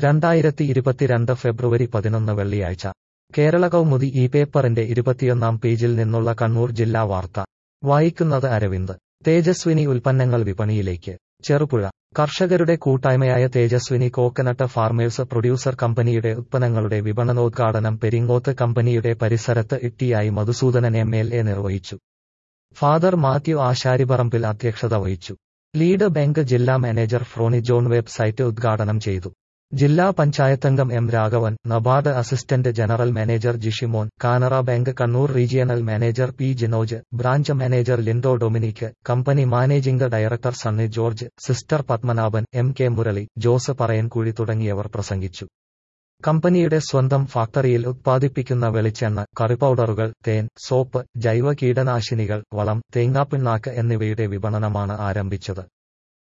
രണ്ടായിരത്തി ഇരുപത്തിരണ്ട് ഫെബ്രുവരി പതിനൊന്ന് വെള്ളിയാഴ്ച കേരള കൗമുദി ഈ പേപ്പറിന്റെ ഇരുപത്തിയൊന്നാം പേജിൽ നിന്നുള്ള കണ്ണൂർ ജില്ലാ വാർത്ത വായിക്കുന്നത് അരവിന്ദ് തേജസ്വിനി ഉൽപ്പന്നങ്ങൾ വിപണിയിലേക്ക് ചെറുപുഴ കർഷകരുടെ കൂട്ടായ്മയായ തേജസ്വിനി കോക്കനട്ട് ഫാർമേഴ്സ് പ്രൊഡ്യൂസർ കമ്പനിയുടെ ഉത്പന്നങ്ങളുടെ വിപണനോദ്ഘാടനം പെരിങ്ങോത്ത് കമ്പനിയുടെ പരിസരത്ത് ഇട്ടിയായി മധുസൂദനൻ എം എൽ എ നിർവഹിച്ചു ഫാദർ മാത്യു ആശാരിപറമ്പിൽ അധ്യക്ഷത വഹിച്ചു ലീഡ് ബാങ്ക് ജില്ലാ മാനേജർ ഫ്രോണി ജോൺ വെബ്സൈറ്റ് ഉദ്ഘാടനം ചെയ്തു ജില്ലാ പഞ്ചായത്തംഗം M Raghavan NABARD assistant general manager Jishimon Canara bank Kannur regional manager P Jinoj branch manager Lindo Dominic company managing director Sunny George sister Padmanabhan M K Murali Jose Parayankuzhi തുടങ്ങിയവർ പ്രസംഗിച്ചു കമ്പനിയുടെ സ്വന്തം ഫാക്ടറിയിൽ ഉത്പാദിപ്പിക്കുന്ന വെളിച്ചെണ്ണ കറി പൗഡറുകൾ തേൻ സോപ്പ് ജൈവ കീടനാശിനികൾ വളം തേങ്ങാപ്പിണ്ണാക്ക് എന്നിവയുടെ വിപണനമാണ് ആരംഭിച്ചത്